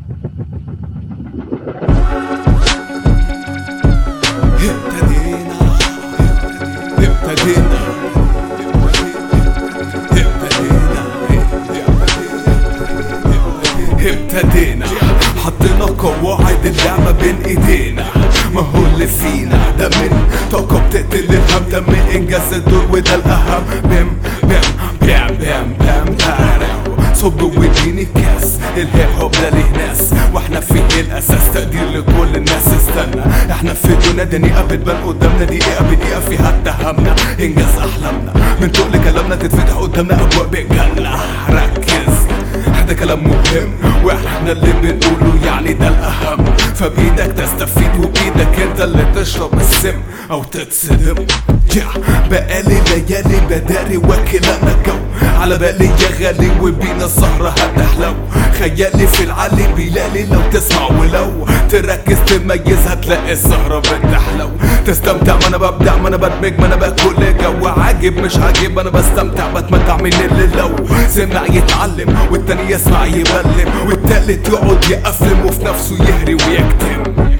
ابتدينا ابتدينا ابتدينا ابتدينا حطينا قواعد اللعبة بين ايدينا ما هو اللي فينا ده من طاقة بتقتل الهم ده من انجاز الدور وده الاهم بام بام بام بام بام بام صب واديني كاس الهيب هوب ده ليه ناس واحنا فيه الاساس تقدير لكل الناس استنى احنا في دنيا دنيئة بتبان قدامنا دقيقة بدقيقة فيها اتهمنا انجاز احلامنا من تقل كلامنا تتفتح قدامنا ابواب الجنة ركز ده كلام مهم واحنا اللي بنقوله يعني ده الاهم فبايدك تستفيد وبايدك انت اللي تشرب السم او تتصدم يا بقالي ليالي بداري واكل انا جو على بالي يا غالي وبينا السهرة هتحلو خيالي في العالي بلالي لو تسمع ولو تركز تميز هتلاقي السهرة بتحلو تستمتع ما انا ببدع ما انا بدمج ما انا باكل جو عاجب مش عاجب انا بستمتع بتمتع من اللي لو سمع يتعلم والتاني يسمع يبلم والتالت يقعد يقفلم وفي نفسه يهري ويكتم